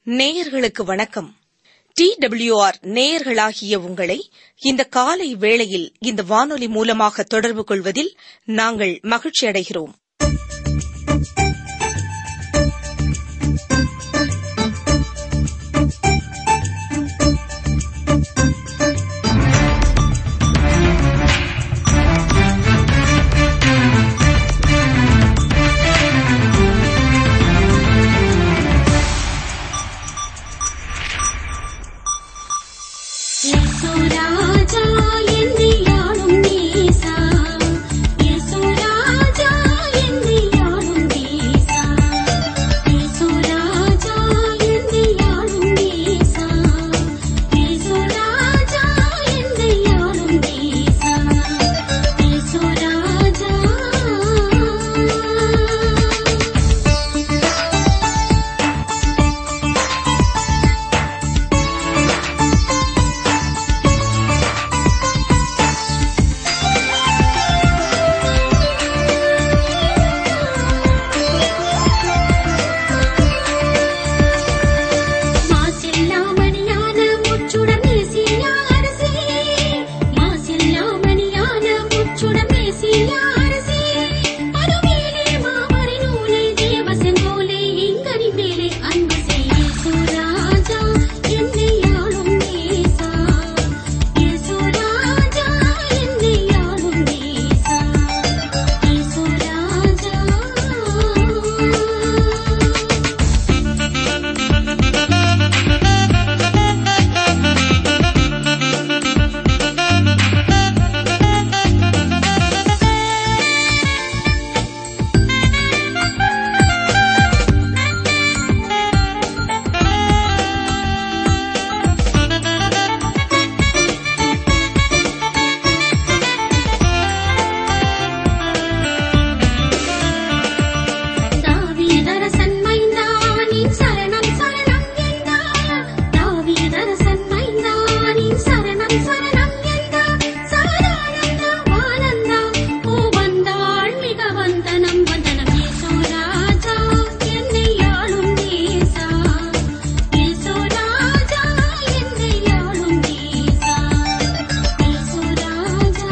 நேயர்களுக்கு வணக்கம் D WR நேயர்களாகிய உங்களை இந்த காலை வேளையில் இந்த வானொலி மூலமாக தொடர்பு கொள்வதில் நாங்கள் மகிழ்ச்சியடைகிறோம் യേശുരാജാ എന്നിയാളും നീസാ യേശുരാജാ എന്നിയാളും നീസാ യേശുരാജാ എന്നിയാളും നീസാ യേശുരാജാ എന്നിയാളും നീസാ യേശുരാജാ மாசில்லாமணியான முச்சுடன் பேசிய அரசே மாசில்லாமணியான முச்சுடன் பேசிய அரசே அருமேலே மாமரை நூலை தேவ செங்கோலை இங்கனி மேலே அன்பு செய்ய சுராஜா என்னை ஆளும் நேசா யேசுராஜா என்னை ஆளும் நேசா யேசுராஜா தாவீதரசன் மைந்தா நின் சரணம் சரணம் என்றா தாவீதரசன் மைந்தா நின் சரணம் சரணம் என்றா சாதானந்தா வானந்தா ஓ வந்தாள் மிக வந்தனம் வந்தனம் இயேசு ராஜா என்னை ஆளும் நேசா இயேசு ராஜா என்னை ஆளும் நேசா இயேசு ராஜா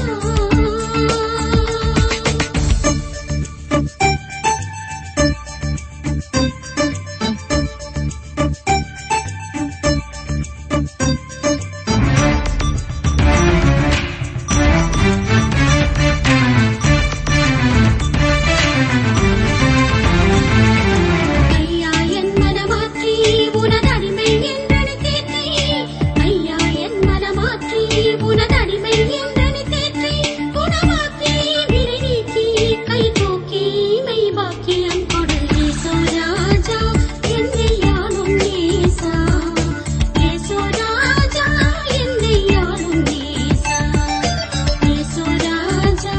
ஐயா என் மனமாற்றி உனதடிமை என்றனை தேற்றி ஐயா என் மனமாற்றி உனதடிமை என்றனை தேற்றி குணமாக்கி வினை நீக்கி கை தூக்கி மெய் பாக்கியம் கொடு இயேசு ராஜா என்னை ஆளும் நேசா இயேசு ராஜா என்னை ஆளும் நேசா இயேசு ராஜா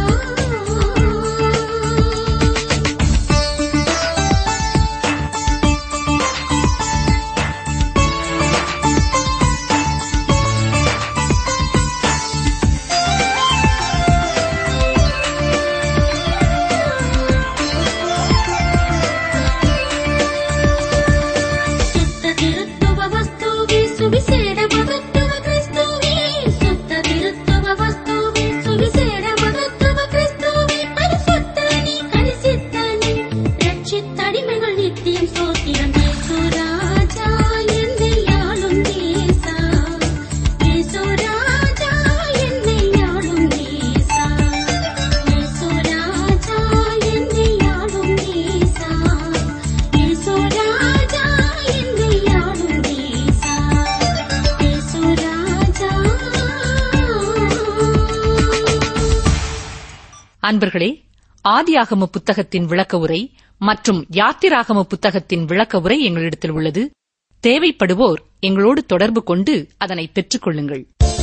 சுத்த திருத்துவ வஸ்துவே சுவிசேட மகத்துவ கிறிஸ்துவே சுத்த திருத்துவ வஸ்துவே சுவிசேட மகத்துவ கிறிஸ்துவே பரிசுத்த நீ கரிசித்த நீ ரட்சித்தடிமைகள் நித்தியம் சோத்திரம் இயேசு ராஜா என்னை ஆளும் நேசா இயேசு ராஜா என்னை ஆளும் நேசா இயேசு ராஜா என்னை ஆளும் நேசா இயேசு ராஜா என்னை ஆளும் நேசா இயேசு ராஜா அன்பர்களே ஆதியாகம புத்தகத்தின் விளக்க உரை மற்றும் யாத்திராகம புத்தகத்தின் விளக்க உரை எங்களிடத்தில் உள்ளது தேவைப்படுவோர் எங்களோடு தொடர்பு கொண்டு அதனை பெற்றுக் கொள்ளுங்கள்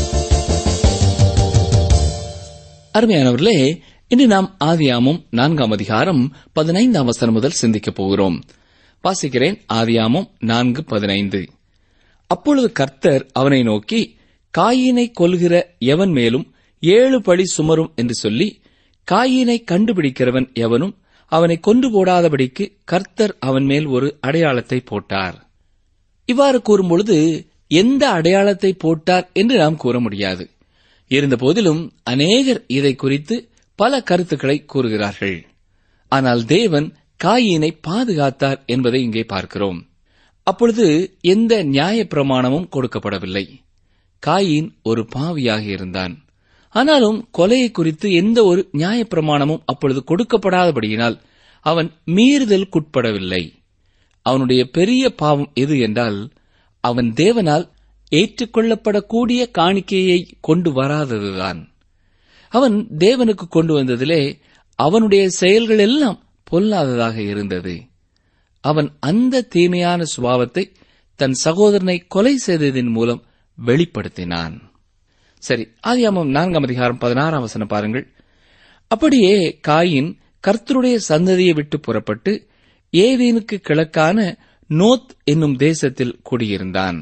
அருமையானவர்களே இன்று நாம் ஆதியாமும் நான்காம் அதிகாரம் பதினைந்தாம் வசனம் முதல் சிந்திக்கப் போகிறோம் வாசிக்கிறேன் ஆதியாமும் நான்கு பதினைந்து அப்பொழுது கர்த்தர் அவனை நோக்கி காயினை கொல்கிற எவன் மேலும் ஏழு பழி சுமரும் என்று சொல்லி காயினை கண்டுபிடிக்கிறவன் எவனும் அவனை கொன்று போடாதபடிக்கு கர்த்தர் அவன் மேல் ஒரு அடையாளத்தை போட்டார் இவ்வாறு கூறும்பொழுது எந்த அடையாளத்தை போட்டார் என்று நாம் கூற முடியாது இருந்தபோதிலும் அநேகர் இதை குறித்து பல கருத்துக்களை கூறுகிறார்கள் ஆனால் தேவன் காயினை பாதுகாத்தார் என்பதை இங்கே பார்க்கிறோம் அப்பொழுது எந்த நியாய பிரமாணமும் கொடுக்கப்படவில்லை காயின் ஒரு பாவியாக இருந்தான் ஆனாலும் கொலையை குறித்து எந்த ஒரு நியாய பிரமாணமும் அப்பொழுது கொடுக்கப்படாதபடியினால் அவன் மீறுதலுக்குட்படவில்லை அவனுடைய பெரிய பாவம் எது என்றால் அவன் தேவனால் ஏற்றுக்கொள்ளப்படக்கூடிய காணிக்கையை கொண்டு வராததுதான் அவன் தேவனுக்கு கொண்டு வந்ததிலே அவனுடைய செயல்கள் எல்லாம் பொல்லாததாக இருந்தது அவன் அந்த தீமையான சுபாவத்தை தன் சகோதரனை கொலை செய்ததின் மூலம் வெளிப்படுத்தினான் சரி ஆதியாமம் நான்காம் அதிகாரம் பதினாறாம் வசனம் பாருங்கள் அப்படியே காயின் கர்த்தருடைய சந்ததியை விட்டு புறப்பட்டு ஏதேனுக்கு கிழக்கான நோத் என்னும் தேசத்தில் குடியிருந்தான்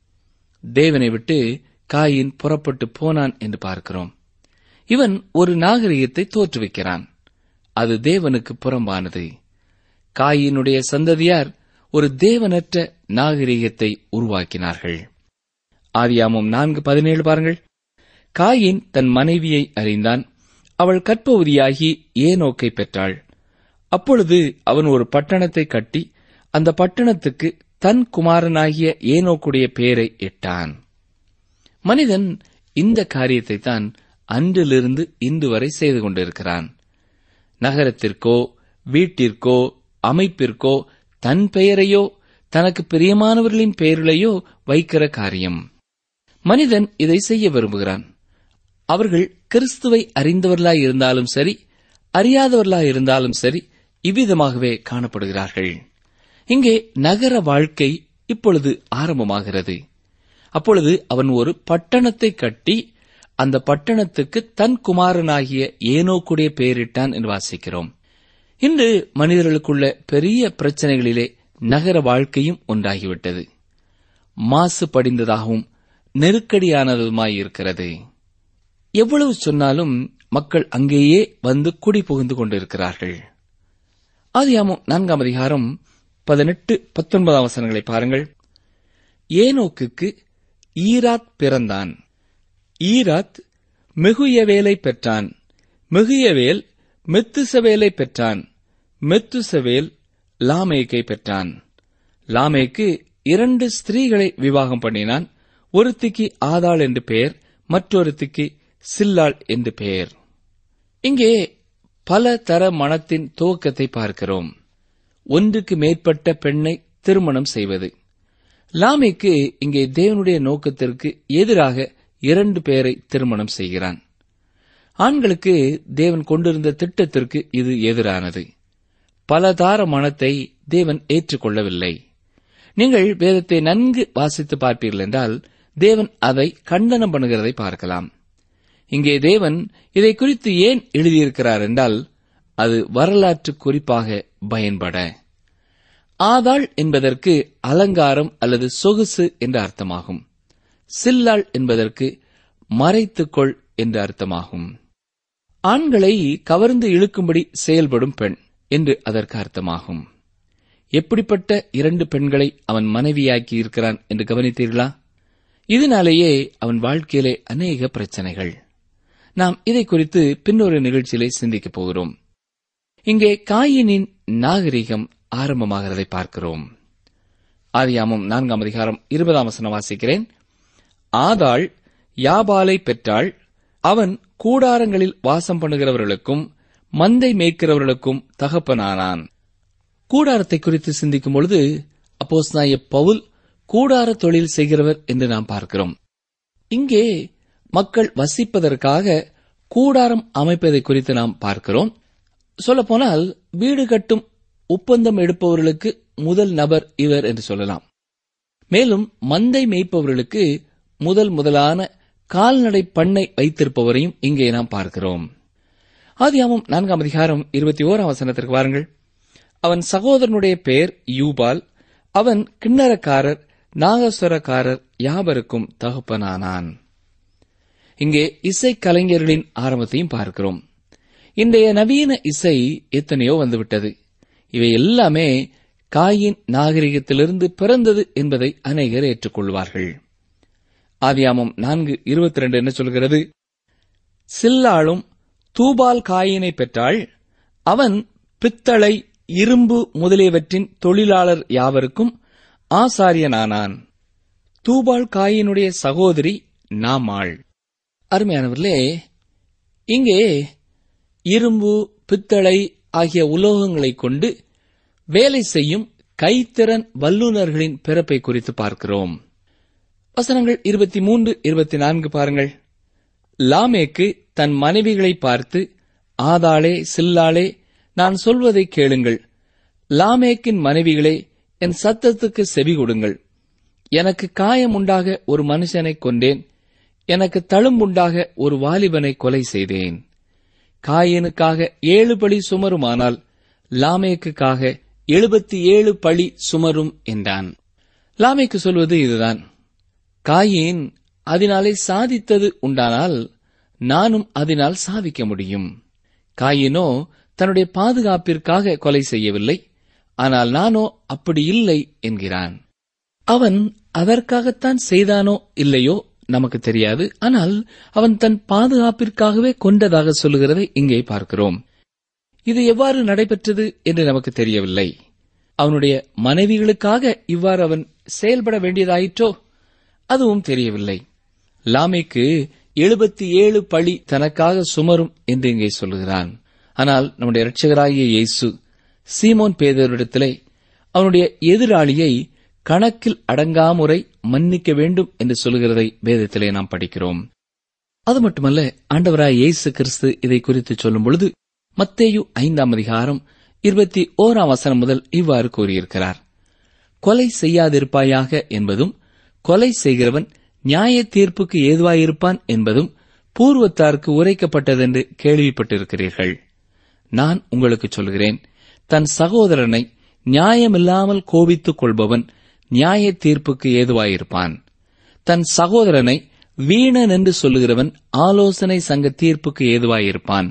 தேவனை விட்டு காயின் புறப்பட்டு போனான் என்று பார்க்கிறோம் இவன் ஒரு நாகரிகத்தை தோற்றுவிக்கிறான் அது தேவனுக்கு புறம்பானது காயினுடைய சந்ததியார் ஒரு தேவனற்ற நாகரிகத்தை உருவாக்கினார்கள் ஆதியாமம் நான்கு பதினேழு பாருங்கள் காயின் தன் மனைவியை அறிந்தான் அவள் கற்பவதியாகி ஏனோக்கை பெற்றாள் அப்பொழுது அவன் ஒரு பட்டணத்தை கட்டி அந்த பட்டணத்துக்கு தன் குமாரனாகிய ஏனோக்குடைய பெயரை இட்டான் மனிதன் இந்த காரியத்தை தான் அன்றிலிருந்து இன்று வரை செய்து கொண்டிருக்கிறான் நகரத்திற்கோ வீட்டிற்கோ அமைப்பிற்கோ தன் பெயரையோ தனக்கு பிரியமானவர்களின் பெயர்களையோ வைக்கிற காரியம் மனிதன் இதை செய்ய விரும்புகிறான் அவர்கள் கிறிஸ்துவை அறிந்தவர்களாய் இருந்தாலும் சரி அறியாதவர்களாய் இருந்தாலும் சரி இவ்விதமாகவே காணப்படுகிறார்கள் இங்கே நகர வாழ்க்கை இப்பொழுது ஆரம்பமாகிறது அப்பொழுது அவன் ஒரு பட்டணத்தை கட்டி அந்த பட்டணத்துக்கு தன் குமாரனாகிய ஏனோக்குடைய பெயரிட்டான் என்று வாசிக்கிறோம் இன்று மனிதர்களுக்குள்ள பெரிய பிரச்சனைகளிலே நகர வாழ்க்கையும் ஒன்றாகிவிட்டது மாசு படிந்ததாகவும் நெருக்கடியானதுமாயிருக்கிறது எவ்வளவு சொன்னாலும் மக்கள் அங்கேயே வந்து குடி புகுந்து கொண்டிருக்கிறார்கள் ஆதியாமம் நான்காம் அதிகாரம் பதினெட்டு பத்தொன்பதாம் வசனங்களை பாருங்கள் ஏனோக்குக்கு ஈராத் பிறந்தான் ஈராத் மெகுயவேலை பெற்றான் மெகுயவேல் மெத்துசவேலை பெற்றான் மெத்துசவேல் லாமேக்கை பெற்றான் லாமேக்கு இரண்டு ஸ்திரீகளை விவாகம் பண்ணினான் ஒருத்திக்கு ஆதாள் என்று பெயர் மற்றொருத்திக்கு சில்லாள் என்று பெயர் இங்கே பல தர மனத்தின் துவக்கத்தை பார்க்கிறோம் ஒன்றுக்கு மேற்பட்ட பெண்ணை திருமணம் செய்வது லாமேக்கு இங்கே தேவனுடைய நோக்கத்திற்கு எதிராக இரண்டு பேரை திருமணம் செய்கிறான் ஆண்களுக்கு தேவன் கொண்டிருந்த திட்டத்திற்கு இது எதிரானது பலதார மனத்தை தேவன் ஏற்றுக்கொள்ளவில்லை நீங்கள் வேதத்தை நன்கு வாசித்து பார்ப்பீர்கள் என்றால் தேவன் அதை கண்டனம் பண்ணுகிறதை பார்க்கலாம் இங்கே தேவன் இதை குறித்து ஏன் எழுதியிருக்கிறார் என்றால் அது வரலாற்று குறிப்பாக பயன்பட ஆதாள் என்பதற்கு அலங்காரம் அல்லது சொகுசு என்ற அர்த்தமாகும் சில்லாள் என்பதற்கு மறைத்துக்கொள் என்ற அர்த்தமாகும் ஆண்களை கவர்ந்து இழுக்கும்படி செயல்படும் பெண் என்று அதற்கு அர்த்தமாகும் எப்படிப்பட்ட இரண்டு பெண்களை அவன் மனைவியாக்கி இருக்கிறான் என்று கவனித்தீர்களா இதனாலேயே அவன் வாழ்க்கையிலே அநேக பிரச்சனைகள் நாம் இதை குறித்து பின்னொரு நிகழ்ச்சியிலே சிந்திக்கப் போகிறோம் இங்கே காயினின் நாகரிகம் ஆரம்பமாகிறதை பார்க்கிறோம் ஆதியாமம் நான்காம் அதிகாரம் இருபதாம் வசனம் வாசிக்கிறேன் ஆதாள் யாபாலை பெற்றாள் அவன் கூடாரங்களில் வாசம் பண்ணுகிறவர்களுக்கும் மந்தை மேய்க்கிறவர்களுக்கும் தகப்பனானான் கூடாரத்தை குறித்து சிந்திக்கும் பொழுது அப்போஸ் பவுல் கூடார தொழில் செய்கிறவர் என்று நாம் பார்க்கிறோம் இங்கே மக்கள் வசிப்பதற்காக கூடாரம் அமைப்பதை குறித்து நாம் பார்க்கிறோம் சொல்லப்போனால் வீடு கட்டும் ஒப்பந்தம் எடுப்பவர்களுக்கு முதல் நபர் இவர் என்று சொல்லலாம் மேலும் மந்தை மேய்ப்பவர்களுக்கு முதல் முதலான கால்நடை பண்ணை வைத்திருப்பவரையும் இங்கே நாம் பார்க்கிறோம் ஆதியாமம் நான்காம் அதிகாரம் இருபத்தி ஓராம் வசனத்திற்கு வாருங்கள் அவன் சகோதரனுடைய பெயர் யூபால் அவன் கிண்ணறக்காரர் நாகஸ்வரக்காரர் யாவருக்கும் தகப்பனானான் இங்கே இசை கலைஞர்களின் ஆரம்பத்தையும் பார்க்கிறோம் இன்றைய நவீன இசை எத்தனையோ வந்துவிட்டது இவை எல்லாமே காயின் நாகரிகத்திலிருந்து பிறந்தது என்பதை அநேகர் ஏற்றுக்கொள்வார்கள் ஆதியாமம் நான்கு இருபத்தி ரெண்டு என்ன சொல்கிறது சில்லாளும் தூபால் காயினை பெற்றாள் அவன் பித்தளை இரும்பு முதலியவற்றின் தொழிலாளர் யாவருக்கும் ஆசாரியனானான் தூபால் காயினுடைய சகோதரி நாமாள் அருமையானவர்களே இங்கே இரும்பு பித்தளை ஆகிய உலோகங்களைக் கொண்டு வேலை செய்யும் கைத்திறன் வல்லுநர்களின் பிறப்பை குறித்து பார்க்கிறோம் வசனங்கள் இருபத்தி மூன்று இருபத்தி நான்கு பாருங்கள் லாமேக்கு தன் மனைவிகளை பார்த்து ஆதாளே சில்லாளே நான் சொல்வதை கேளுங்கள் லாமேக்கின் மனைவிகளே என் சத்தத்துக்கு செவி கொடுங்கள் எனக்கு காயம் உண்டாக ஒரு மனுஷனை கொண்டேன் எனக்கு தழும்புண்டாக ஒரு வாலிபனை கொலை செய்தேன் காயனுக்காக ஏழு பழி சுமருமானால் லாமேக்குக்காக எழுபத்தி ஏழு பழி சுமரும் என்றான் லாமேக்கு சொல்வது இதுதான் காயின் அதனாலே சாதித்தது உண்டானால் நானும் அதனால் சாதிக்க முடியும் காயினோ தன்னுடைய பாதுகாப்பிற்காக கொலை செய்யவில்லை ஆனால் நானோ அப்படி இல்லை என்கிறான் அவன் அதற்காகத்தான் செய்தானோ இல்லையோ நமக்கு தெரியாது ஆனால் அவன் தன் பாதுகாப்பிற்காகவே கொண்டதாக சொல்லுகிறதை இங்கே பார்க்கிறோம் இது எவ்வாறு நடைபெற்றது என்று நமக்கு தெரியவில்லை அவனுடைய மனைவிகளுக்காக இவ்வாறு அவன் செயல்பட வேண்டியதாயிற்றோ அதுவும் தெரியவில்லை லாமேக்கு எழுபத்தி ஏழு பழி தனக்காக சுமரும் என்று இங்கே சொல்லுகிறான் ஆனால் நம்முடைய இரட்சகராகிய இயேசு சீமோன் பேதரிடத்திலே அவனுடைய எதிராளியை கணக்கில் அடங்காமுறை மன்னிக்க வேண்டும் என்று சொல்லுகிறதை வேதத்திலே நாம் படிக்கிறோம் அது மட்டுமல்ல ஆண்டவராய் இயேசு கிறிஸ்து இதை குறித்து சொல்லும் பொழுது மத்தேயு ஐந்தாம் அதிகாரம் இருபத்தி ஓராம் வசனம் முதல் இவ்வாறு கூறியிருக்கிறார் கொலை செய்யாதிருப்பாயாக என்பதும் கொலை செய்கிறவன் நியாய தீர்ப்புக்கு ஏதுவாயிருப்பான் என்பதும் பூர்வத்தாருக்கு உரைக்கப்பட்டதென்று கேள்விப்பட்டிருக்கிறீர்கள் நான் உங்களுக்கு சொல்கிறேன் தன் சகோதரனை நியாயமில்லாமல் கோபித்துக் கொள்பவன் நியாய தீர்ப்புக்கு ஏதுவாயிருப்பான் தன் சகோதரனை வீணன் என்று சொல்லுகிறவன் ஆலோசனை சங்க தீர்ப்புக்கு ஏதுவாயிருப்பான்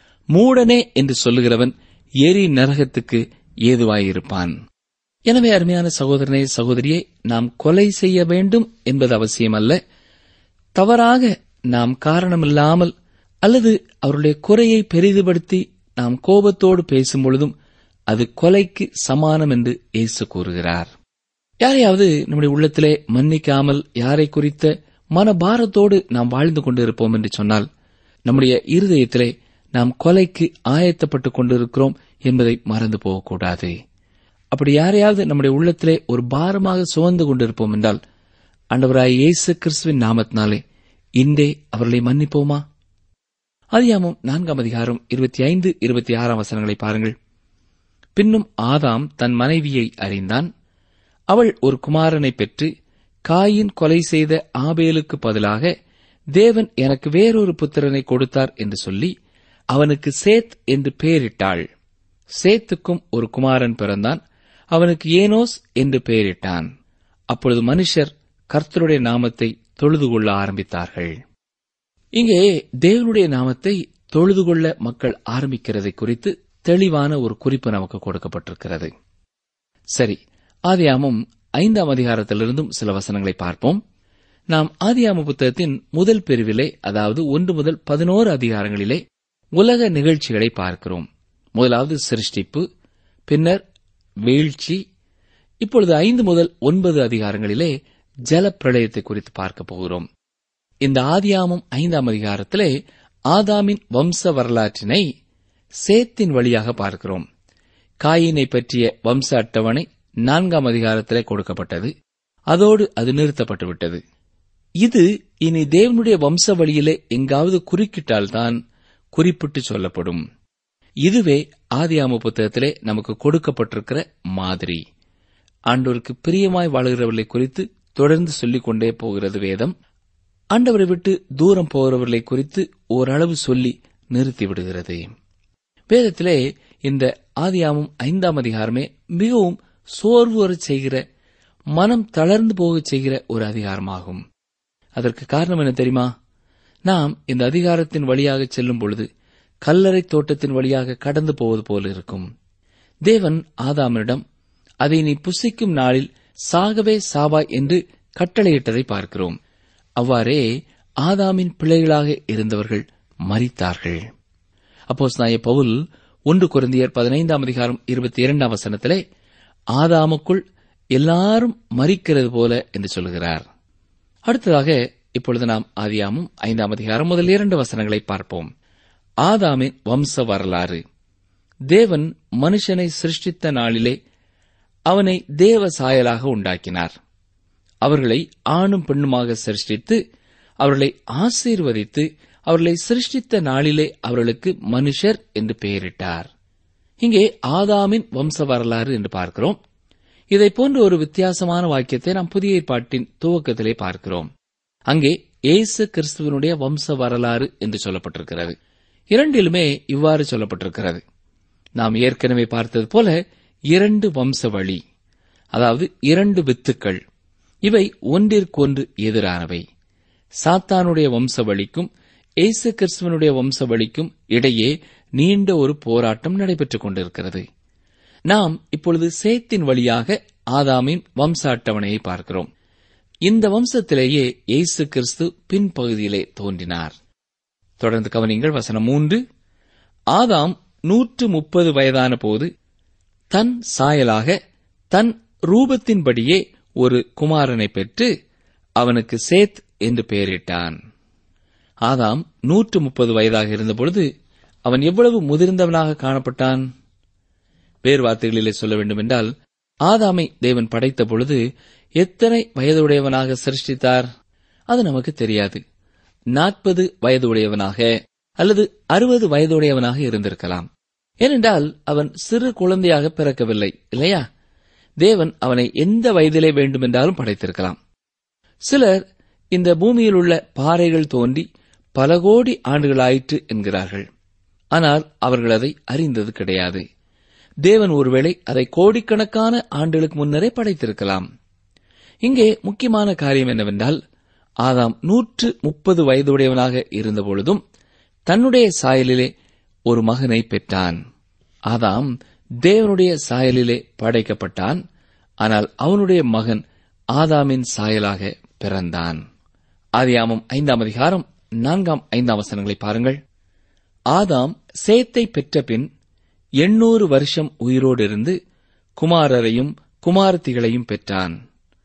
மூடனே என்று சொல்லுகிறவன் எரி நரகத்துக்கு ஏதுவாயிருப்பான் எனவே அருமையான சகோதரனே சகோதரியே நாம் கொலை செய்ய வேண்டும் என்பது அவசியமல்ல தவறாக நாம் காரணமில்லாமல் அல்லது அவருடைய குறையை பெரிதுபடுத்தி நாம் கோபத்தோடு பேசும் பொழுதும் அது கொலைக்கு சமானம் என்று இயேசு கூறுகிறார் யாரையாவது நம்முடைய உள்ளத்திலே மன்னிக்காமல் யாரை குறித்த மனபாரத்தோடு நாம் வாழ்ந்து கொண்டிருப்போம் என்று சொன்னால் நம்முடைய இருதயத்திலே நாம் கொலைக்கு ஆயத்தப்பட்டுக் கொண்டிருக்கிறோம் என்பதை மறந்து போகக்கூடாது அப்படி யாரையாவது நம்முடைய உள்ளத்திலே ஒரு பாரமாக சுமந்து கொண்டிருப்போம் என்றால் ஆண்டவராய் இயேசு கிறிஸ்துவின் நாமத்தினாலே இன்றே அவர்களை மன்னிப்போமா அதியாமம் நான்காம் அதிகாரம் இருபத்தி ஐந்து இருபத்தி ஆறாம் வசனங்களை பாருங்கள் பின்னும் ஆதாம் தன் மனைவியை அறிந்தான் அவள் ஒரு குமாரனை பெற்று காயின் கொலை செய்த ஆபேலுக்கு பதிலாக தேவன் எனக்கு வேறொரு புத்திரனை கொடுத்தார் என்று சொல்லி அவனுக்கு சேத் என்று பெயரிட்டாள் சேத்துக்கும் ஒரு குமாரன் பிறந்தான் அவனுக்கு ஏனோஸ் என்று பெயரிட்டான் அப்பொழுது மனுஷர் கர்த்தருடைய நாமத்தை தொழுது கொள்ள ஆரம்பித்தார்கள் இங்கே தேவனுடைய நாமத்தை தொழுது கொள்ள மக்கள் ஆரம்பிக்கிறதை குறித்து தெளிவான ஒரு குறிப்பு நமக்கு கொடுக்கப்பட்டிருக்கிறது சரி ஆதியாமும் ஐந்தாம் அதிகாரத்திலிருந்தும் சில வசனங்களை பார்ப்போம் நாம் ஆதியாம புத்தகத்தின் முதல் பிரிவிலே அதாவது ஒன்று முதல் பதினோரு அதிகாரங்களிலே உலக நிகழ்ச்சிகளை பார்க்கிறோம் முதலாவது சிருஷ்டிப்பு பின்னர் வீழ்ச்சி இப்பொழுது ஐந்து முதல் ஒன்பது அதிகாரங்களிலே ஜல பிரளயத்தை குறித்து பார்க்க போகிறோம் இந்த ஆதியாமம் ஐந்தாம் அதிகாரத்திலே ஆதாமின் வம்ச வரலாற்றினை சேத்தின் வழியாக பார்க்கிறோம் காயினை பற்றிய வம்ச அட்டவணை நான்காம் அதிகாரத்திலே கொடுக்கப்பட்டது அதோடு அது நிறுத்தப்பட்டு விட்டது இது இனி தேவனுடைய வம்ச வழியிலே எங்காவது குறுக்கிட்டால்தான் குறிப்பிட்டு சொல்லப்படும் இதுவே ஆதியாம புத்தகத்திலே நமக்கு கொடுக்கப்பட்டிருக்கிற மாதிரி ஆண்டோருக்கு பிரியமாய் வாழுகிறவர்களை குறித்து தொடர்ந்து சொல்லிக் கொண்டே போகிறது வேதம் ஆண்டவரை விட்டு தூரம் போகிறவர்களை குறித்து ஓரளவு சொல்லி நிறுத்தி விடுகிறது வேதத்திலே இந்த ஆதியாமம் ஐந்தாம் அதிகாரமே மிகவும் சோர்வு வரச் செய்கிற மனம் தளர்ந்து போகச் செய்கிற ஒரு அதிகாரமாகும் அதற்கு காரணம் என்ன தெரியுமா நாம் இந்த அதிகாரத்தின் வழியாக செல்லும் பொழுது கல்லறை தோட்டத்தின் வழியாக கடந்து போவது போல இருக்கும் தேவன் ஆதாமிடம் அதை நீ புசிக்கும் நாளில் சாகவே சாவாய் என்று கட்டளையிட்டதை பார்க்கிறோம் அவ்வாறே ஆதாமின் பிள்ளைகளாக இருந்தவர்கள் மரித்தார்கள் அப்போஸ் நாய பவுல் ஒன்று குருந்தியர் பதினைந்தாம் அதிகாரம் இருபத்தி இரண்டாம் வசனத்திலே ஆதாமுக்குள் எல்லாரும் மரிக்கிறது போல என்று சொல்கிறார் அடுத்ததாக இப்பொழுது நாம் ஆதியாமும் ஐந்தாம் அதிகாரம் முதல் இரண்டு வசனங்களை பார்ப்போம் ஆதாமின் வம்ச வரலாறு தேவன் மனுஷனை சிருஷ்டித்த நாளிலே அவனை தேவ சாயலாக உண்டாக்கினார் அவர்களை ஆணும் பெண்ணுமாக சிருஷ்டித்து அவர்களை ஆசீர்வதித்து அவர்களை சிருஷ்டித்த நாளிலே அவர்களுக்கு மனுஷர் என்று பெயரிட்டார் இங்கே ஆதாமின் வம்ச வரலாறு என்று பார்க்கிறோம் இதை போன்ற ஒரு வித்தியாசமான வாக்கியத்தை நாம் புதிய ஏற்பாட்டின் துவக்கத்திலே பார்க்கிறோம் அங்கே இயேசு கிறிஸ்துவனுடைய வம்ச வரலாறு என்று சொல்லப்பட்டிருக்கிறது இரண்டிலுமே இவ்வாறு சொல்லப்பட்டிருக்கிறது நாம் ஏற்கனவே பார்த்தது போல இரண்டு வம்ச வழி அதாவது இரண்டு வித்துக்கள் இவை ஒன்றிற்கொன்று எதிரானவை சாத்தானுடைய வம்ச வழிக்கும் இயேசு கிறிஸ்துவனுடைய வம்ச வழிக்கும் இடையே நீண்ட ஒரு போராட்டம் நடைபெற்றுக் கொண்டிருக்கிறது நாம் இப்பொழுது சேத்தின் வழியாக ஆதாமின் வம்ச அட்டவணையை பார்க்கிறோம் இந்த வம்சத்திலேயே இயேசு கிறிஸ்து பின்பகுதியிலே தோன்றினார் தொடர்ந்து கவனிங்கள் வசனம் மூன்று ஆதாம் நூற்று முப்பது வயதான போது தன் சாயலாக தன் ரூபத்தின்படியே ஒரு குமாரனை பெற்று அவனுக்கு சேத் என்று பெயரிட்டான் ஆதாம் நூற்று முப்பது வயதாக இருந்தபொழுது அவன் எவ்வளவு முதிர்ந்தவனாக காணப்பட்டான் வேறு வார்த்தைகளிலே சொல்ல வேண்டுமென்றால் ஆதாமை தேவன் படைத்த பொழுது எத்தனை வயதுடையவனாக சிருஷ்டித்தார் அது நமக்கு தெரியாது நாற்பது வயதுடையவனாக அல்லது அறுபது வயதுடையவனாக இருந்திருக்கலாம் ஏனென்றால் அவன் சிறு குழந்தையாக பிறக்கவில்லை இல்லையா தேவன் அவனை எந்த வயதிலே வேண்டுமென்றாலும் படைத்திருக்கலாம் சிலர் இந்த பூமியில் உள்ள பாறைகள் தோன்றி பல கோடி ஆண்டுகளாயிற்று என்கிறார்கள் ஆனால் அவர்கள் அதை அறிந்தது கிடையாது தேவன் ஒருவேளை அதை கோடிக்கணக்கான ஆண்டுகளுக்கு முன்னரே படைத்திருக்கலாம் இங்கே முக்கியமான காரியம் என்னவென்றால் ஆதாம் நூற்று முப்பது வயதுடையவனாக இருந்தபொழுதும் தன்னுடைய சாயலிலே ஒரு மகனை பெற்றான் ஆதாம் தேவனுடைய சாயலிலே படைக்கப்பட்டான் ஆனால் அவனுடைய மகன் ஆதாமின் சாயலாக பிறந்தான் ஆதியாமம் ஐந்தாம் அதிகாரம் நான்காம் ஐந்தாம் வசனங்களை பாருங்கள் ஆதாம் சேத்தை பெற்ற பின் எண்ணூறு வருஷம் உயிரோடு இருந்து குமாரரையும் குமாரத்திகளையும் பெற்றான்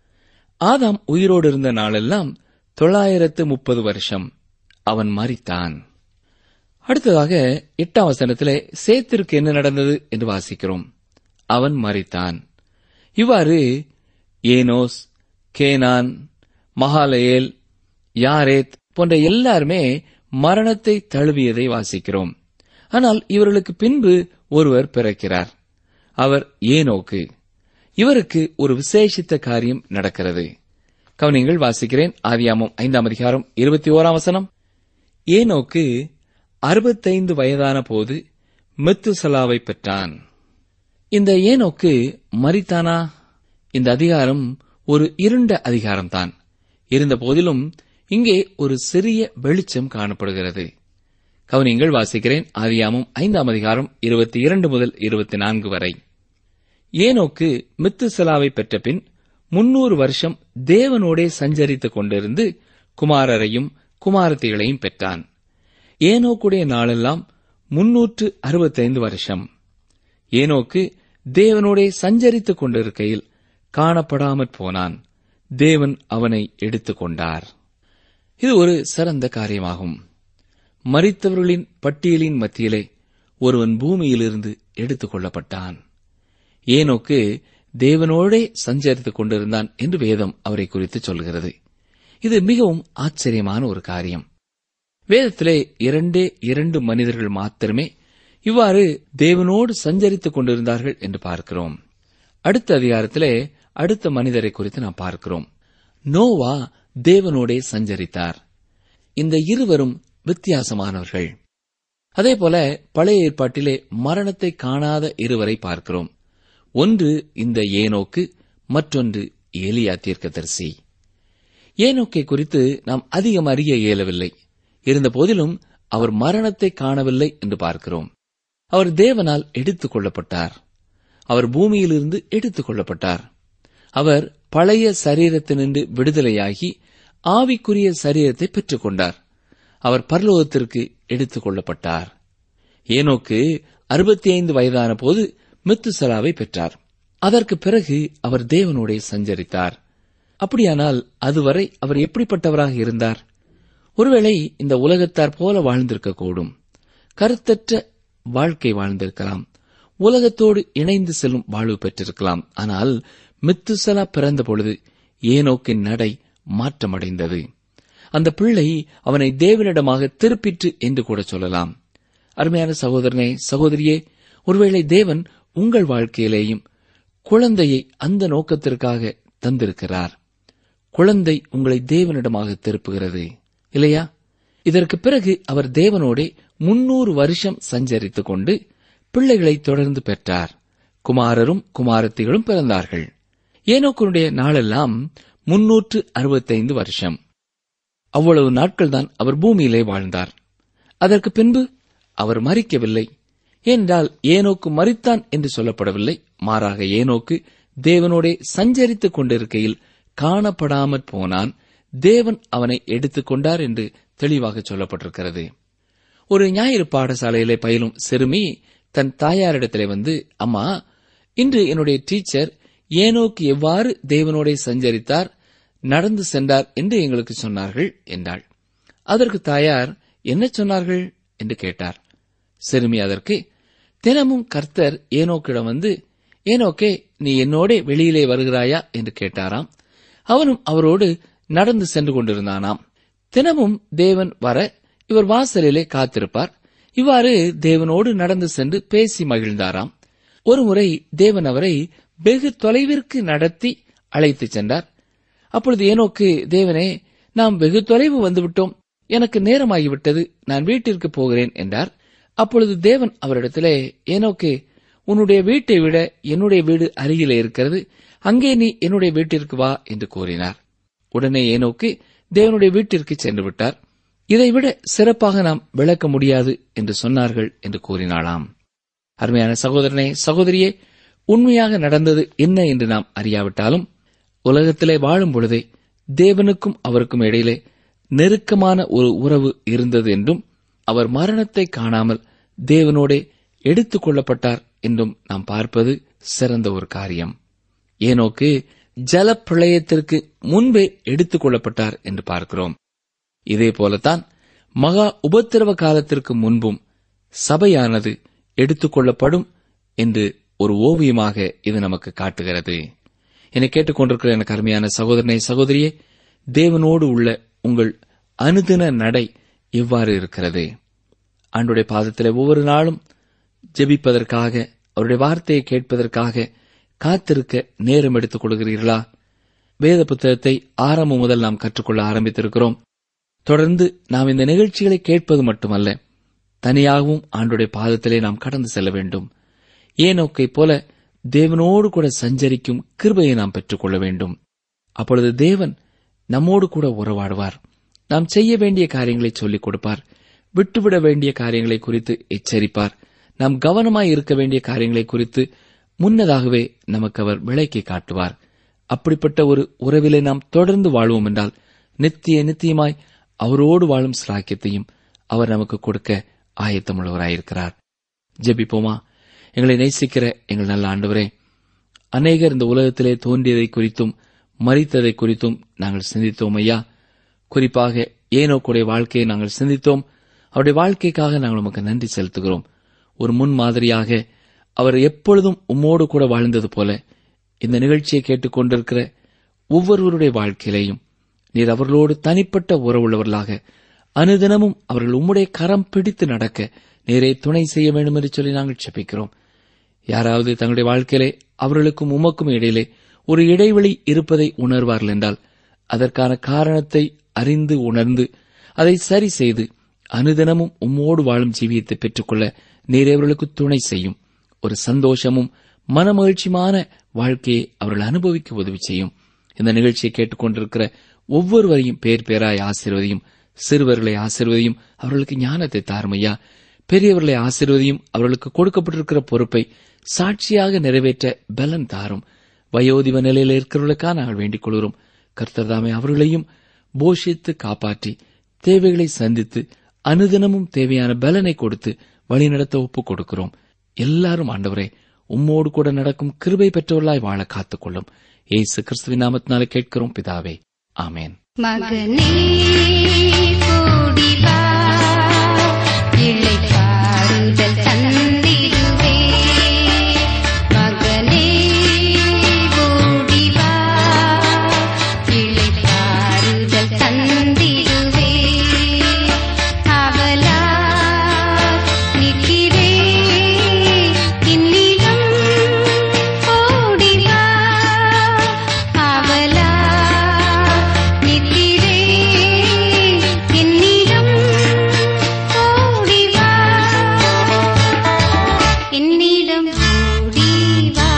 ஆதாம் உயிரோடு இருந்த நாளெல்லாம் தொள்ளாயிரத்து முப்பது வருஷம் அவன் மரித்தான் அடுத்ததாக எட்டாம் வசனத்திலே சேத்திற்கு என்ன நடந்தது என்று வாசிக்கிறோம் அவன் மரித்தான் இவ்வாறு ஏனோஸ் கேனான் மகாலயேல் யாரேத் போன்ற எல்லாருமே மரணத்தை தழுவியதை வாசிக்கிறோம் ஆனால் இவர்களுக்கு பின்பு ஒருவர் பிறக்கிறார் அவர் ஏனோக்கு இவருக்கு ஒரு விசேஷித்த காரியம் நடக்கிறது கவனிங்கள் வாசிக்கிறேன் ஆதியாமம் ஐந்தாம் அதிகாரம் இருபத்தி ஓராம் வசனம் ஏனோக்கு அறுபத்தைந்து வயதான போது மெத்துசலாவை பெற்றான் இந்த ஏனோக்கு மரித்தானா இந்த அதிகாரம் ஒரு இருண்ட அதிகாரம்தான் இருந்த போதிலும் இங்கே ஒரு சிறிய வெளிச்சம் காணப்படுகிறது கவனிங்கள் வாசிக்கிறேன் ஆதியாமும் ஐந்தாம் அதிகாரம் இருபத்தி இரண்டு முதல் இருபத்தி நான்கு வரை ஏனோக்கு மித்துசலாவை பெற்ற பின் முன்னூறு வருஷம் தேவனோடே சஞ்சரித்துக் கொண்டிருந்து குமாரரையும் குமாரத்திகளையும் பெற்றான் ஏனோக்குடைய நாளெல்லாம் முன்னூற்று அறுபத்தைந்து வருஷம் ஏனோக்கு தேவனோடே சஞ்சரித்துக் கொண்டிருக்கையில் காணப்படாமற் போனான் தேவன் அவனை எடுத்துக் கொண்டார் இது ஒரு சிறந்த காரியமாகும் மரித்தவர்களின் பட்டியலின் மத்தியிலே ஒருவன் பூமியிலிருந்து எடுத்துக் கொள்ளப்பட்டான் ஏனோக்கு தேவனோடே சஞ்சரித்துக் கொண்டிருந்தான் என்று வேதம் அவரை குறித்து சொல்கிறது இது மிகவும் ஆச்சரியமான ஒரு காரியம் வேதத்திலே இரண்டே இரண்டு மனிதர்கள் மாத்திரமே இவ்வாறு தேவனோடு சஞ்சரித்துக் கொண்டிருந்தார்கள் என்று பார்க்கிறோம் அடுத்த அதிகாரத்திலே அடுத்த மனிதரை குறித்து நாம் பார்க்கிறோம் நோவா தேவனோடே சஞ்சரித்தார் இந்த இருவரும் வித்தியாசமானவர்கள் அதேபோல பழைய ஏற்பாட்டிலே மரணத்தை காணாத இருவரை பார்க்கிறோம் ஒன்று இந்த ஏனோக்கு மற்றொன்று எலியா தீர்க்கதரிசி ஏனோக்கை குறித்து நாம் அதிகம் அறிய இயலவில்லை இருந்தபோதிலும் அவர் மரணத்தை காணவில்லை என்று பார்க்கிறோம் அவர் தேவனால் எடுத்துக் கொள்ளப்பட்டார் அவர் பூமியிலிருந்து எடுத்துக் கொள்ளப்பட்டார் அவர் பழைய சரீரத்தினின்று விடுதலையாகி ஆவிக்குரிய சரீரத்தை பெற்றுக் கொண்டார் அவர் பரலோகத்திற்கு எடுத்துக் கொள்ளப்பட்டார் ஏனோக்கு அறுபத்தி ஐந்து வயதான போது மெத்துசலாவை பெற்றார் அதற்கு பிறகு அவர் தேவனோடே சஞ்சரித்தார் அப்படியானால் அதுவரை அவர் எப்படிப்பட்டவராக இருந்தார் ஒருவேளை இந்த உலகத்தார் போல வாழ்ந்திருக்கக்கூடும் கருத்தற்ற வாழ்க்கை வாழ்ந்திருக்கலாம் உலகத்தோடு இணைந்து செல்லும் வாழ்வு பெற்றிருக்கலாம் ஆனால் மித்துசலா பிறந்த பொழுது ஏனோக்கின் நடை மாற்றமடைந்தது அந்த பிள்ளை அவனை தேவனிடமாக திருப்பிற்று என்று கூட சொல்லலாம் அருமையான சகோதரனே சகோதரியே ஒருவேளை தேவன் உங்கள் வாழ்க்கையிலேயும் குழந்தையை அந்த நோக்கத்திற்காக தந்திருக்கிறார் குழந்தை உங்களை தேவனிடமாக திருப்புகிறது இல்லையா இதற்கு பிறகு அவர் தேவனோடே முன்னூறு வருஷம் சஞ்சரித்துக் கொண்டு பிள்ளைகளை தொடர்ந்து பெற்றார் குமாரரும் குமாரத்திகளும் பிறந்தார்கள் ஏனோக்கனுடைய நாளெல்லாம் முன்னூற்று அறுபத்தைந்து வருஷம் அவ்வளவு நாட்கள்தான் அவர் பூமியிலே வாழ்ந்தார் அதற்கு பின்பு அவர் மறிக்கவில்லை ஏனென்றால் ஏனோக்கு மறித்தான் என்று சொல்லப்படவில்லை மாறாக ஏனோக்கு தேவனோடே சஞ்சரித்துக் கொண்டிருக்கையில் காணப்படாமற் போனான் தேவன் அவனை எடுத்துக் கொண்டார் என்று தெளிவாக சொல்லப்பட்டிருக்கிறது ஒரு ஞாயிறு பாடசாலையிலே பயிலும் சிறுமி தன் தாயாரிடத்திலே வந்து அம்மா இன்று என்னுடைய டீச்சர் ஏனோக்கு எவ்வாறு தேவனோடே சஞ்சரித்தார் நடந்து சென்றார் என்று எங்களுக்கு சொன்னார்கள் என்றாள் அதற்கு தாயார் என்ன சொன்னார்கள் என்று கேட்டார் சிறுமி அதற்கு தினமும் கர்த்தர் ஏனோக்கிடம் வந்து ஏனோக்கே நீ என்னோடே வெளியிலே வருகிறாயா என்று கேட்டாராம் அவனும் அவரோடு நடந்து சென்று கொண்டிருந்தானாம் தினமும் தேவன் வர இவர் வாசலிலே காத்திருப்பார் இவ்வாறு தேவனோடு நடந்து சென்று பேசி மகிழ்ந்தாராம் ஒருமுறை தேவன் அவரை வெகு தொலைவிற்கு நடத்தி அழைத்துச் சென்றார் அப்பொழுது ஏனோக்கு தேவனே நாம் வெகு தொலைவு வந்துவிட்டோம் எனக்கு நேரமாகிவிட்டது நான் வீட்டிற்கு போகிறேன் என்றார் அப்பொழுது தேவன் அவரிடத்திலே ஏனோக்கு உன்னுடைய வீட்டை விட என்னுடைய வீடு அருகிலே இருக்கிறது அங்கே நீ என்னுடைய வீட்டிற்கு வா என்று கூறினார் உடனே ஏனோக்கு தேவனுடைய வீட்டிற்கு சென்று விட்டார் இதைவிட சிறப்பாக நாம் விளக்க முடியாது என்று சொன்னார்கள் என்று கூறினாளாம் அருமையான சகோதரனே சகோதரியே உண்மையாக நடந்தது என்ன என்று நாம் அறியாவிட்டாலும் உலகத்திலே வாழும் பொழுதே தேவனுக்கும் அவருக்கும் இடையிலே நெருக்கமான ஒரு உறவு இருந்தது என்றும் அவர் மரணத்தை காணாமல் தேவனோடே எடுத்துக் கொள்ளப்பட்டார் என்றும் நாம் பார்ப்பது சிறந்த ஒரு காரியம் ஏனோக்கு ஜலப்பிரளயத்திற்கு முன்பே எடுத்துக் கொள்ளப்பட்டார் என்று பார்க்கிறோம் இதே போலத்தான் மகா உபத்திரவ காலத்திற்கு முன்பும் சபையானது எடுத்துக் கொள்ளப்படும் என்று ஒரு ஓவியமாக இது நமக்கு காட்டுகிறது என்னை கேட்டுக்கொண்டிருக்கிற எனக்கு அருமையான சகோதரனை சகோதரியே தேவனோடு உள்ள உங்கள் அனுதின நடை எவ்வாறு இருக்கிறது ஆண்டுடைய பாதத்திலே ஒவ்வொரு நாளும் ஜெபிப்பதற்காக அவருடைய வார்த்தையை கேட்பதற்காக காத்திருக்க நேரம் எடுத்துக் கொள்கிறீர்களா வேத புத்தகத்தை ஆரம்பம் முதல் நாம் கற்றுக்கொள்ள ஆரம்பித்திருக்கிறோம் தொடர்ந்து நாம் இந்த நிகழ்ச்சிகளை கேட்பது மட்டுமல்ல தனியாகவும் ஆண்டுடைய பாதத்திலே நாம் கடந்து செல்ல வேண்டும் ஏனோக்கை போல தேவனோடு கூட சஞ்சரிக்கும் கிருபையை நாம் பெற்றுக்கொள்ள வேண்டும் அப்பொழுது தேவன் நம்மோடு கூட உறவாடுவார் நாம் செய்ய வேண்டிய காரியங்களை சொல்லிக் கொடுப்பார் விட்டுவிட வேண்டிய காரியங்களை குறித்து எச்சரிப்பார் நாம் கவனமாய் இருக்க வேண்டிய காரியங்களை குறித்து முன்னதாகவே நமக்கு அவர் விளக்கி காட்டுவார் அப்படிப்பட்ட ஒரு உறவிலே நாம் தொடர்ந்து வாழ்வோம் என்றால் நித்திய நித்தியமாய் அவரோடு வாழும் சிலாக்கியத்தையும் அவர் நமக்கு கொடுக்க ஆயத்தமுள்ளவராயிருக்கிறார் ஜெபிப்போமா எங்களை நேசிக்கிற எங்கள் நல்ல ஆண்டவரே அநேகர் இந்த உலகத்திலே தோன்றியதை குறித்தும் மறித்ததை குறித்தும் நாங்கள் சிந்தித்தோம் ஐயா குறிப்பாக ஏனோக்குடைய வாழ்க்கையை நாங்கள் சிந்தித்தோம் அவருடைய வாழ்க்கைக்காக நாங்கள் உமக்கு நன்றி செலுத்துகிறோம் ஒரு முன் மாதிரியாக அவர் எப்பொழுதும் உம்மோடு கூட வாழ்ந்தது போல இந்த நிகழ்ச்சியை கேட்டுக்கொண்டிருக்கிற ஒவ்வொருவருடைய வாழ்க்கையிலேயும் நீர் அவர்களோடு தனிப்பட்ட உறவுள்ளவர்களாக அனுதினமும் அவர்கள் உம்முடைய கரம் பிடித்து நடக்க நேரே துணை செய்ய வேண்டும் என்று சொல்லி நாங்கள் செபிக்கிறோம் யாராவது தங்களுடைய வாழ்க்கையிலே அவர்களுக்கும் உமக்கும் இடையிலே ஒரு இடைவெளி இருப்பதை உணர்வார்கள் என்றால் அதற்கான காரணத்தை அறிந்து உணர்ந்து அதை சரி செய்து அனுதினமும் உம்மோடு வாழும் ஜீவியத்தை பெற்றுக்கொள்ள நீரே அவர்களுக்கு துணை செய்யும் ஒரு சந்தோஷமும் மனமகிழ்ச்சியான வாழ்க்கையை அவர்கள் அனுபவிக்க உதவி செய்யும் இந்த நிகழ்ச்சியை கேட்டுக்கொண்டிருக்கிற ஒவ்வொருவரையும் பேர் பேராய் ஆசீர்வதியும் சிறுவர்களை ஆசீர்வதியும் அவர்களுக்கு ஞானத்தை தாருமையா பெரியவர்களை ஆசீர்வதியும் அவர்களுக்கு கொடுக்கப்பட்டிருக்கிற பொறுப்பை சாட்சியாக நிறைவேற்ற பலன் தாரும் வயோதிப நிலையில் இருக்கிறவர்களுக்காக நாங்கள் வேண்டிக் கொள்கிறோம் கர்த்தர் தாமே அவர்களையும் போஷித்து காப்பாற்றி தேவைகளை சந்தித்து அனுதினமும் தேவையான பலனை கொடுத்து வழிநடத்த ஒப்புக் கொடுக்கிறோம் எல்லாரும் ஆண்டவரே உம்மோடு கூட நடக்கும் கிருபை பெற்றவர்களாய் வாழ காத்துக்கொள்ளும் ஏசு கிறிஸ்துவின் நாமத்தினாலே கேட்கிறோம் பிதாவே ஆமேன் மகனே கூடி வா இளைப்பாறுதல் தந்திடுவே மகனே கூடி வா இளைப்பாறுதல் தந்திடுவே அவலா நிற்கிறே இன்னிடம் ஓடி வா அவலா நிற்கிறே என்னிடம் ஓடி வா என்னிடம் ஓடி வா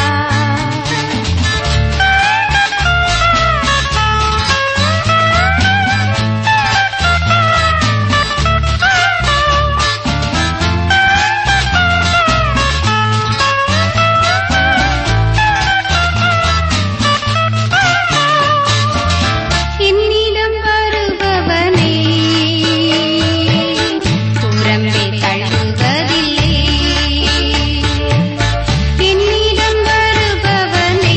என்னிடம் வருபவனே புறம்பே தள்ளுவதில்லை என்னிடம் வருபவனே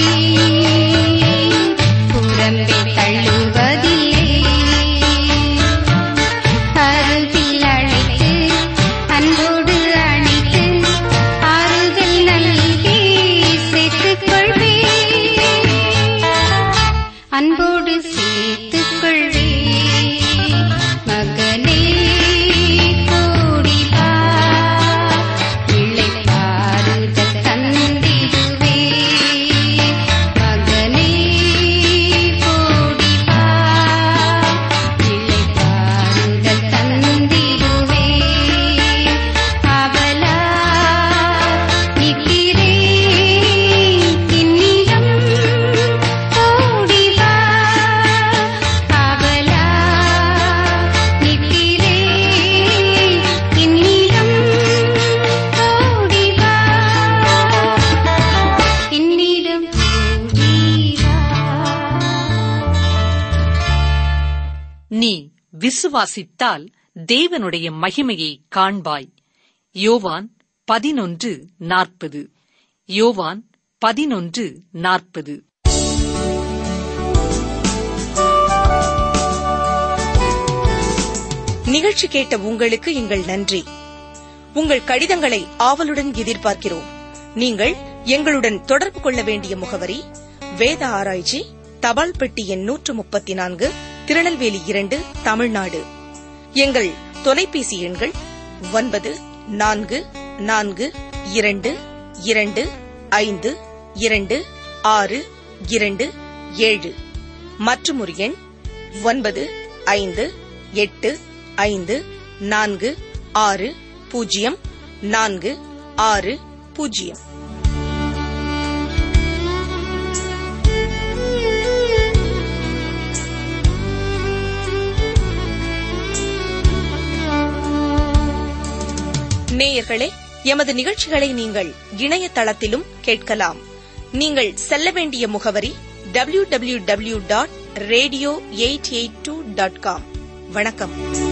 புறம்பே தள்ளுவதில்லை அருகில் அழைத்து அன்போடு அணைத்து ஆறுதல் நல்கி சேர்த்துக் கொள்வேன் அன்போடு சேர்த்துக் கொள்வே மகனே கூடி வா இளைப்பாறுதல் தந்திடுவே மகனே கூடி வா இளைப்பாறுதல் தந்திடுவே அவலா நிற்கிறே இன்னிடம் ஓடி வா அவலா நிற்கிறே இன்னிடம் ஓடி வா என்னிடம் ஓடி வா நீ விசுவாசித்தால் தேவனுடைய மகிமையை காண்பாய் யோவான் பதினொன்று நாற்பது யோவான் பதினொன்று நாற்பது நிகழ்ச்சி கேட்ட உங்களுக்கு எங்கள் நன்றி உங்கள் கடிதங்களை ஆவலுடன் எதிர்பார்க்கிறோம் நீங்கள் எங்களுடன் தொடர்பு கொள்ள வேண்டிய முகவரி வேத ஆராய்ச்சி தபால் பெட்டி எண் நூற்று முப்பத்தி நான்கு திருநெல்வேலி இரண்டு தமிழ்நாடு எங்கள் தொலைபேசி எண்கள் ஒன்பது நான்கு நான்கு இரண்டு இரண்டு ஐந்து இரண்டு ஆறு இரண்டு ஏழு மற்றும் ஒரு எண் ஒன்பது ஐந்து எட்டு ஐந்து நான்கு ஆறு பூஜ்ஜியம் நான்கு ஆறு பூஜ்ஜியம் நேயர்களே எமது நிகழ்ச்சிகளை நீங்கள் இணையதளத்திலும் கேட்கலாம் நீங்கள் செல்ல வேண்டிய முகவரி W W W dot radio eight eight two dot com வணக்கம்